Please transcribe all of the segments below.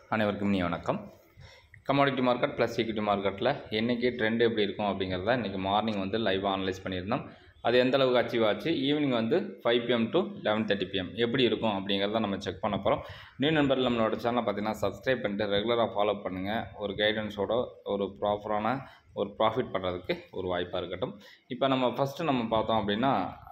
அனைவருக்கும் இனிய வணக்கம் கமாடிட்டி மார்க்கெட் ப்ளஸ் ஈக்விட்டி மார்க்கெட்டில் என்றைக்கு ட்ரெண்ட் எப்படி இருக்கும் அப்படிங்கிறத இன்றைக்கி மார்னிங் வந்து லைவாக அனலைஸ் பண்ணியிருந்தோம் அது எந்த அளவுக்கு அச்சீவ் ஆச்சு ஈவினிங் வந்து five PM to eleven thirty PM எப்படி இருக்கும் அப்படிங்கிறத நம்ம செக் பண்ண போகிறோம் நியூ நண்பர்கள் நம்மளோட சேனலை பார்த்தீங்கன்னா சப்ஸ்கிரைப் பண்ணிட்டு ரெகுலராக ஃபாலோ பண்ணுங்கள் ஒரு கைடன்ஸோட ஒரு ப்ராப்பரான ஒரு ப்ராஃபிட் பண்ணுறதுக்கு ஒரு வாய்ப்பாக இருக்கட்டும் இப்போ நம்ம ஃபஸ்ட்டு நம்ம பார்த்தோம் அப்படின்னா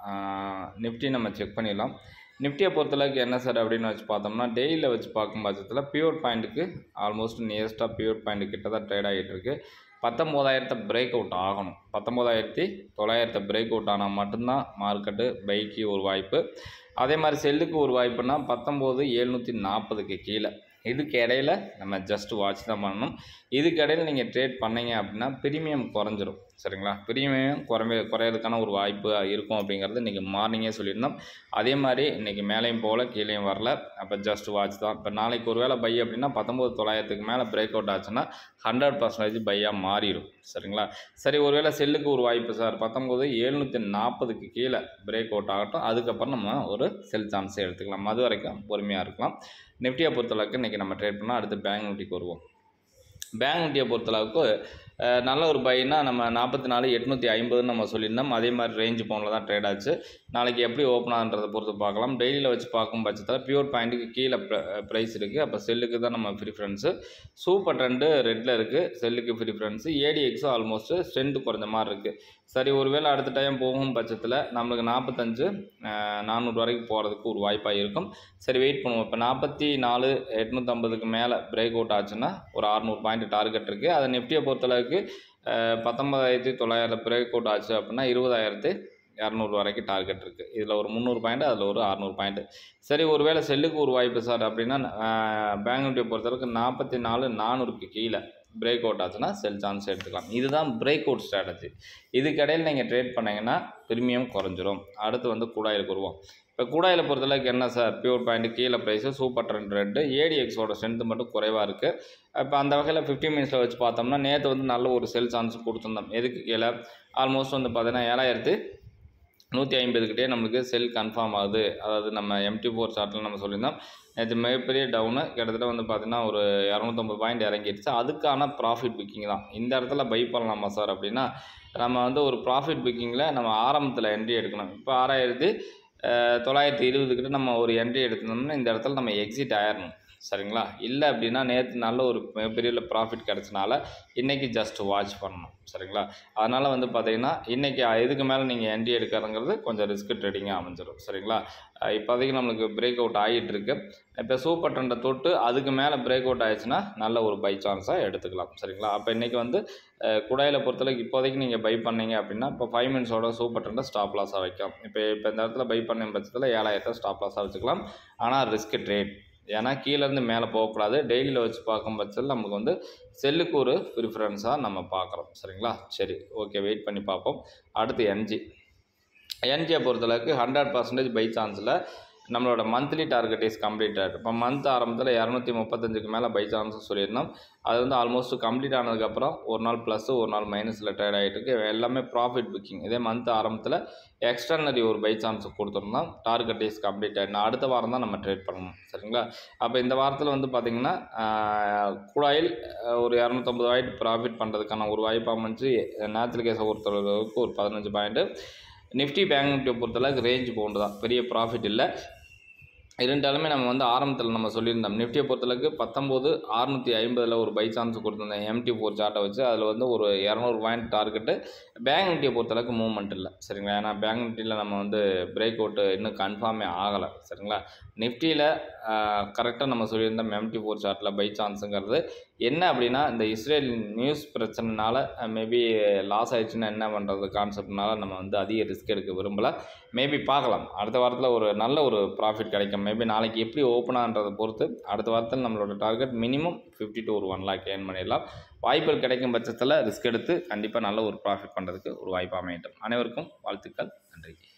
நிஃப்டி நம்ம செக் பண்ணிடலாம் நிஃப்டியை பொறுத்தளவுக்கு என்ன சார் அப்படின்னு வச்சு பார்த்தோம்னா டெய்லியில் வச்சு பார்க்கும் பட்சத்தில் பியூர் பாயிண்ட்டுக்கு ஆல்மோஸ்ட் நியரஸ்ட்டாக பியூர் பாயிண்ட் கிட்ட தான் ட்ரேட் ஆகிட்டு இருக்கு பத்தொம்போதாயிரத்தை பிரேக் அவுட் ஆகணும் பத்தொம்போதாயிரத்தி தொள்ளாயிரத்தை பிரேக் அவுட் ஆனால் மட்டும்தான் மார்க்கெட்டு பைக்கு ஒரு வாய்ப்பு அதே மாதிரி செல்லுக்கு ஒரு வாய்ப்புனா பத்தொம்போது எழுநூற்றி நாற்பதுக்கு கீழே இதுக்கு இடையில நம்ம ஜஸ்ட் வாட்ச் தான் பண்ணணும் இதுக்கு இடையில நீங்கள் ட்ரேட் பண்ணீங்க அப்படின்னா ப்ரீமியம் குறைஞ்சிரும் சரிங்களா ப்ரீமியம் குறைய குறையிறதுக்கான ஒரு வாய்ப்பு இருக்கும் அப்படிங்கிறது இன்றைக்கி மார்னிங்கே சொல்லியிருந்தோம் அதே மாதிரி இன்றைக்கி மேலேயும் போகல கீழேயும் வரல அப்போ ஜஸ்ட் வாட்ச் தான் இப்போ நாளைக்கு ஒரு வேளை பை அப்படின்னா பத்தொம்போது தொள்ளாயிரத்துக்கு மேலே பிரேக் அவுட் ஆச்சுன்னா ஹண்ட்ரட் பர்சன்டேஜ் பையாக மாறிடும் சரிங்களா சரி ஒருவேளை செல்லுக்கு ஒரு வாய்ப்பு சார் பத்தொம்போது எழுநூற்றி நாற்பதுக்கு கீழே பிரேக் அவுட் ஆகட்டும் அதுக்கப்புறம் நம்ம ஒரு செல் சான்ஸை எடுத்துக்கலாம் அது வரைக்கும் பொறுமையாக இருக்கலாம் நிஃப்டியை பொறுத்தளவுக்கு இன்றைக்கி நம்ம ட்ரேட் பண்ணால் அடுத்து பேங்க் நிஃப்டிக்கு வருவோம் பேங்க் நிஃப்டியை பொறுத்தளவுக்கு அஹ், நல்ல ஒரு பைனா நம்ம நாற்பத்தி நாலு எட்நூற்றி ஐம்பதுன்னு நம்ம சொல்லியிருந்தோம் அதே மாதிரி ரேஞ்ச் பவுனில் தான் ட்ரேட் ஆச்சு நாளைக்கு எப்படி ஓப்பன் ஆகுன்றதை பொறுத்து பார்க்கலாம் டெய்லியில் வச்சு பார்க்கும் பட்சத்தில் பியூர் பாயிண்ட்டுக்கு கீழே ப்ரைஸ் இருக்குது அப்போ செல்லுக்கு தான் நம்ம ப்ரிஃபரன்ஸு சூப்பர் ட்ரெண்டு ரெட்டில் இருக்குது செல்லுக்கு ப்ரிஃபரன்ஸு ஏடிஎக்ஸும் ஆல்மோஸ்ட் ஸ்ட்ரென்த்து குறைஞ்ச மாதிரி இருக்குது சரி ஒருவேளை அடுத்த டைம் போகும் பட்சத்தில் நம்மளுக்கு நாற்பத்தஞ்சு நானூறு வரைக்கும் போகிறதுக்கு ஒரு வாய்ப்பாக இருக்கும் சரி வெயிட் பண்ணுவோம் இப்போ நாற்பத்தி நாலு எட்நூற்றம்பதுக்கு மேலே பிரேக் அவுட் ஆச்சுன்னா ஒரு அறநூறு பாயிண்ட் டார்கெட் இருக்குது அதை நிஃப்டியை பொறுத்தளவுக்கு அஹ், பத்தொன்பதாயிரத்தி தொள்ளாயிரம் பிரேக் அவுட் ஆச்சு அப்படின்னா இருபதாயிரத்து இரநூறு வரைக்கும் டார்கெட் இருக்குது இதில் ஒரு முந்நூறு பாயிண்ட் அதில் ஒரு அறநூறு பாயிண்ட் சரி ஒருவேளை செல்லுக்கு ஒரு வாய்ப்பு சார் அப்படின்னா பேங்க் நிஃப்டியை பொறுத்தளவுக்கு நாற்பத்தி நாலு நானூறுக்கு கீழே பிரேக் அவுட் ஆச்சுன்னா செல் சான்ஸ் எடுத்துக்கலாம் இதுதான் பிரேக் அவுட் ஸ்ட்ராட்டஜி இதுக்கிடையில் நீங்கள் ட்ரேட் பண்ணீங்கன்னா ப்ரீமியம் குறைஞ்சிரும் அடுத்து வந்து கூடாயிலுக்கு வருவோம் இப்போ கூடாயில் பொறுத்தளவுக்கு என்ன சார் பியூர் பாயிண்ட் கீழே ப்ரைஸு சூப்பர் ட்ரெண்ட் ரெண்டு ஏடிஎக்ஸோட ஸ்ட்ரென்த்து மட்டும் குறைவாக இருக்குது இப்போ அந்த வகையில் ஃபிஃப்டி மினிட்ஸில் வச்சு பார்த்தோம்னா நேற்று வந்து நல்ல ஒரு செல் சான்ஸ் கொடுத்துருந்தோம் எதுக்கு கீழே ஆல்மோஸ்ட் வந்து பார்த்தீங்கன்னா ஏழாயிரத்து நூற்றி ஐம்பதுக்கிட்டே நம்மளுக்கு செல் கன்ஃபார்ம் ஆகுது அதாவது நம்ம எம்டி ஃபோர் சார்ட்டில் நம்ம சொல்லியிருந்தோம் நேற்று மிகப்பெரிய டவுனு கிட்டத்தட்ட வந்து பார்த்திங்கன்னா ஒரு இரநூத்தம்பது பாயிண்ட் இறங்கிடுச்சு அதுக்கான ப்ராஃபிட் புக்கிங் தான் இந்த இடத்துல பை பண்ணலாமா சார் அப்படின்னா நம்ம வந்து ஒரு ப்ராஃபிட் புக்கிங்கில் நம்ம ஆரம்பத்தில் என்ட்ரி எடுக்கணும் இப்போ ஆறாயிரத்தி அஹ், தொள்ளாயிரத்தி இருபதுக்கிட்ட நம்ம ஒரு என்ட்ரி எடுத்தோம்னா இந்த இடத்துல நம்ம எக்ஸிட் ஆயிடணும் சரிங்களா இல்லை அப்படின்னா நேற்று நல்ல ஒரு மிகப்பெரிய ப்ராஃபிட் கிடச்சனால இன்றைக்கி ஜஸ்ட் வாட்ச் பண்ணணும் சரிங்களா அதனால் வந்து பார்த்தீங்கன்னா இன்றைக்கி இதுக்கு மேலே நீங்கள் என்ட்ரி எடுக்கிறதுங்கிறது கொஞ்சம் ரிஸ்க் ட்ரேடிங்காக அமைஞ்சிடும் சரிங்களா அஹ் இப்போதைக்கு நம்மளுக்கு பிரேக் அவுட் ஆகிட்டு இருக்கு இப்போ சூப்பர் ட்ரெண்டை தொட்டு அதுக்கு மேலே பிரேக் அவுட் ஆயிடுச்சுன்னா நல்ல ஒரு பை சான்ஸாக எடுத்துக்கலாம் சரிங்களா அப்போ இன்றைக்கி வந்து அஹ், குடாயில் பொறுத்தளவுக்கு இப்போதைக்கு நீங்கள் பை பண்ணீங்க அப்படின்னா இப்போ ஃபைவ் மினிட்ஸோட சூப்பர் ட்ரெண்டை ஸ்டாப் லாஸாக வைக்கலாம் இப்போ இப்போ இந்த இடத்துல பை பண்ண பட்சத்தில் ஏழாயிரத்தை ஸ்டாப் லாஸாக வச்சுக்கலாம் ஆனால் ரிஸ்க் ட்ரேட் ஏன்னா கீழேருந்து மேலே போகக்கூடாது டெய்லியில் வச்சு பார்க்கும் பட்சத்தில் நமக்கு வந்து செல்லுக்கு ஒரு ப்ரிஃபரன்ஸாக நம்ம பார்க்குறோம் சரிங்களா சரி ஓகே வெயிட் பண்ணி பார்ப்போம் அடுத்து என்ஜி என்ஜியை பொறுத்தளவுக்கு ஹண்ட்ரட் பர்சன்டேஜ் பை சான்ஸில் நம்மளோட மந்த்லி டார்கெட் இஸ் கம்ப்ளீட்டட் இப்போ மந்த் ஆரம்பத்தில் இரநூத்தி முப்பத்தஞ்சுக்கு மேலே பை சான்ஸ் சொல்லியிருந்தோம் அது வந்து ஆல்மோஸ்ட் கம்ப்ளீட் ஆனதுக்கப்புறம் ஒரு நாள் ப்ளஸ்ஸு ஒரு நாள் மைனஸில் ட்ரேட் ஆகிட்டு இருக்கு எல்லாமே ப்ராஃபிட் புக்கிங் இதே மந்த் ஆரம்பத்தில் எக்ஸ்டர்னரி ஒரு பை சான்ஸ் கொடுத்துருந்தோம் டார்கெட் இஸ் கம்ப்ளீட்டட் அடுத்த வாரம் தான் நம்ம ட்ரேட் பண்ணணும் சரிங்களா அப்போ இந்த வாரத்தில் வந்து பார்த்திங்கன்னா குழாயில் அஹ், ஒரு இரநூத்தம்பது பாயிண்ட் ப்ராஃபிட் பண்ணுறதுக்கான ஒரு வாய்ப்பு அமைஞ்சு நேச்சுரல் கேஸை பொறுத்தளவுக்கு ஒரு பதினஞ்சு பாயிண்ட்டு நிஃப்டி பேங்க் நிஃப்டியை பொறுத்தளவுக்கு ரேஞ்ச் போன்று தான் பெரிய ப்ராஃபிட் இல்லை இருந்தாலுமே நம்ம வந்து ஆரம்பத்தில் நம்ம சொல்லியிருந்தோம் நிஃப்டியை பொறுத்தளவுக்கு பத்தொம்போது அறுநூற்றி ஐம்பதில் ஒரு பை சான்ஸ் கொடுத்துருந்தேன் எம்டி ஃபோர் சார்ட்டை வச்சு அதில் வந்து ஒரு இரநூறு பாயிண்ட் டார்கெட்டு பேங்க் நிஃப்டியை பொறுத்தளவுக்கு மூவ்மெண்ட் இல்லை சரிங்களா ஏன்னா பேங்க் நிஃப்டியில் நம்ம வந்து பிரேக் அவுட்டு இன்னும் கன்ஃபார்மே ஆகலை சரிங்களா நிஃப்டியில் கரெக்டாக நம்ம சொல்லியிருந்தோம் எம்டி ஃபோர் சார்ட்டில் பை சான்ஸுங்கிறது என்ன அப்படின்னா இந்த இஸ்ரேல் நியூஸ் பிரச்சனைனால மேபி லாஸ் ஆயிடுச்சுன்னா என்ன பண்ணுறது கான்செப்ட்னால நம்ம வந்து அதிக ரிஸ்க் எடுக்க விரும்பலை மேபி பார்க்கலாம் அடுத்த வாரத்தில் ஒரு நல்ல ஒரு ப்ராஃபிட் கிடைக்கும் மேபி நாளைக்கு எப்படி ஓப்பன் ஆன்றதை பொறுத்து அடுத்த வாரத்தில் நம்மளோட டார்கெட் மினிமம் ஃபிஃப்டி டு ஒரு ஒன் லேக் ஏர்ன் பண்ணிடலாம் வாய்ப்புகள் கிடைக்கும் பட்சத்தில் ரிஸ்க் எடுத்து கண்டிப்பாக நல்ல ஒரு ப்ராஃபிட் பண்ணுறதுக்கு ஒரு வாய்ப்பு அமையட்டும் அனைவருக்கும் வாழ்த்துக்கள் நன்றி